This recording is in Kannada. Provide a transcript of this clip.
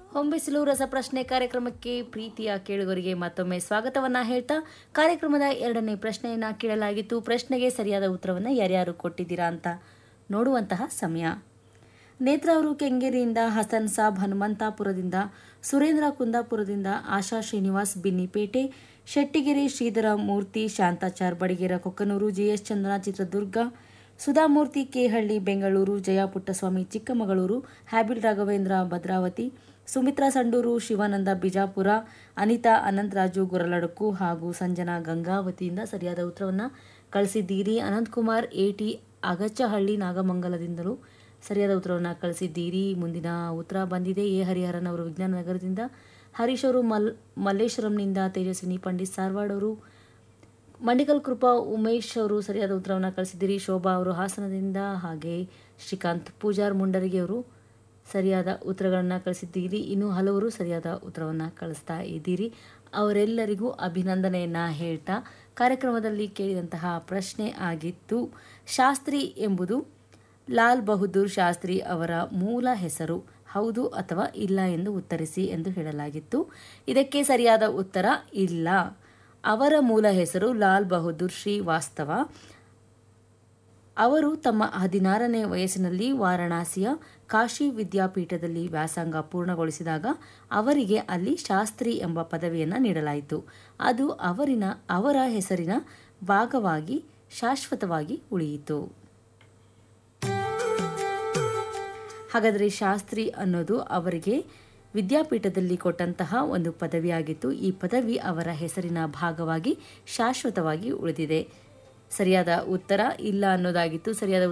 ಹೊಂಬಿಸಿಲು ರಸಪ್ರಶ್ನೆ ಕಾರ್ಯಕ್ರಮಕ್ಕೆ ಪ್ರೀತಿಯ ಕೇಳುಗರಿಗೆ ಮತ್ತೊಮ್ಮೆ ಸ್ವಾಗತವನ್ನ ಹೇಳ್ತಾ ಕಾರ್ಯಕ್ರಮದ ಎರಡನೇ ಪ್ರಶ್ನೆಯನ್ನ ಕೇಳಲಾಗಿತ್ತು ಪ್ರಶ್ನೆಗೆ ಸರಿಯಾದ ಉತ್ತರವನ್ನು ಯಾರ್ಯಾರು ಕೊಟ್ಟಿದ್ದೀರಾ ಅಂತ ನೋಡುವಂತಹ ಸಮಯ ನೇತ್ರ ಅವರು ಕೆಂಗೇರಿಯಿಂದ ಹಸನ್ ಸಾಬ್ ಹನುಮಂತಾಪುರದಿಂದ ಸುರೇಂದ್ರ ಕುಂದಾಪುರದಿಂದ ಆಶಾ ಶ್ರೀನಿವಾಸ್ ಬಿನ್ನಿಪೇಟೆ ಶೆಟ್ಟಿಗೆರೆ ಶ್ರೀಧರ ಮೂರ್ತಿ ಶಾಂತಾಚಾರ್ ಬಡಿಗೇರ ಕೊಕ್ಕನೂರು ಜಿಎಸ್ ಚಂದ್ರನ ಚಿತ್ರದುರ್ಗ ಸುಧಾಮೂರ್ತಿ ಕೇಹಳ್ಳಿ ಬೆಂಗಳೂರು ಜಯ ಪುಟ್ಟಸ್ವಾಮಿ ಚಿಕ್ಕಮಗಳೂರು ಹ್ಯಾಬಿಲ್ ರಾಘವೇಂದ್ರ ಭದ್ರಾವತಿ ಸುಮಿತ್ರಾ ಸಂಡೂರು ಶಿವಾನಂದ ಬಿಜಾಪುರ ಅನಿತಾ ಅನಂತರಾಜು ಗುರಲಡಕು ಹಾಗೂ ಸಂಜನಾ ಗಂಗಾವತಿಯಿಂದ ಸರಿಯಾದ ಉತ್ತರವನ್ನು ಕಳಿಸಿದ್ದೀರಿ ಅನಂತಕುಮಾರ್ ಎಟಿ ಅಗಚ್ಚಹಳ್ಳಿ ನಾಗಮಂಗಲದಿಂದಲೂ ಸರಿಯಾದ ಉತ್ತರವನ್ನು ಕಳಿಸಿದ್ದೀರಿ ಮುಂದಿನ ಉತ್ತರ ಬಂದಿದೆ ಎ ಹರಿಹರನ್ ಅವರು ವಿಜ್ಞಾನ ನಗರದಿಂದ ಹರೀಶ್ ಅವರು ಮಲ್ ಮಲ್ಲೇಶ್ವರಂನಿಂದ ತೇಜಸ್ವಿನಿ ಪಂಡಿತ್ ಸಾರ್ವಾಡ್ ಅವರು ಮಂಡಿಕಲ್ ಕೃಪಾ ಉಮೇಶ್ ಅವರು ಸರಿಯಾದ ಉತ್ತರವನ್ನು ಕಳಿಸಿದ್ದೀರಿ ಶೋಭಾ ಅವರು ಹಾಸನದಿಂದ ಹಾಗೆ ಶ್ರೀಕಾಂತ್ ಪೂಜಾರ್ ಮುಂಡರಿಗೆ ಅವರು ಸರಿಯಾದ ಉತ್ತರಗಳನ್ನು ಕಳಿಸಿದ್ದೀರಿ ಇನ್ನು ಹಲವರು ಸರಿಯಾದ ಉತ್ತರವನ್ನು ಕಳಿಸ್ತಾ ಇದ್ದೀರಿ ಅವರೆಲ್ಲರಿಗೂ ಅಭಿನಂದನೆಯನ್ನ ಹೇಳ್ತಾ ಕಾರ್ಯಕ್ರಮದಲ್ಲಿ ಕೇಳಿದಂತಹ ಪ್ರಶ್ನೆ ಆಗಿತ್ತು ಶಾಸ್ತ್ರಿ ಎಂಬುದು ಲಾಲ್ ಬಹದ್ದೂರ್ ಶಾಸ್ತ್ರಿ ಅವರ ಮೂಲ ಹೆಸರು ಹೌದು ಅಥವಾ ಇಲ್ಲ ಎಂದು ಉತ್ತರಿಸಿ ಎಂದು ಹೇಳಲಾಗಿತ್ತು ಇದಕ್ಕೆ ಸರಿಯಾದ ಉತ್ತರ ಇಲ್ಲ ಅವರ ಮೂಲ ಹೆಸರು ಲಾಲ್ ಬಹದ್ದೂರ್ ಶ್ರೀವಾಸ್ತವ ಅವರು ತಮ್ಮ ಹದಿನಾರನೇ ವಯಸ್ಸಿನಲ್ಲಿ ವಾರಣಾಸಿಯ ಕಾಶಿ ವಿದ್ಯಾಪೀಠದಲ್ಲಿ ವ್ಯಾಸಂಗ ಪೂರ್ಣಗೊಳಿಸಿದಾಗ ಅವರಿಗೆ ಅಲ್ಲಿ ಶಾಸ್ತ್ರಿ ಎಂಬ ಪದವಿಯನ್ನು ನೀಡಲಾಯಿತು ಅದು ಅವರಿನ ಅವರ ಹೆಸರಿನ ಭಾಗವಾಗಿ ಶಾಶ್ವತವಾಗಿ ಉಳಿಯಿತು ಹಾಗಾದರೆ ಶಾಸ್ತ್ರಿ ಅನ್ನೋದು ಅವರಿಗೆ ವಿದ್ಯಾಪೀಠದಲ್ಲಿ ಕೊಟ್ಟಂತಹ ಒಂದು ಪದವಿಯಾಗಿತ್ತು ಈ ಪದವಿ ಅವರ ಹೆಸರಿನ ಭಾಗವಾಗಿ ಶಾಶ್ವತವಾಗಿ ಉಳಿದಿದೆ ಸರಿಯಾದ ಉತ್ತರ ಇಲ್ಲ ಅನ್ನೋದಾಗಿತ್ತು ಸರಿಯಾದ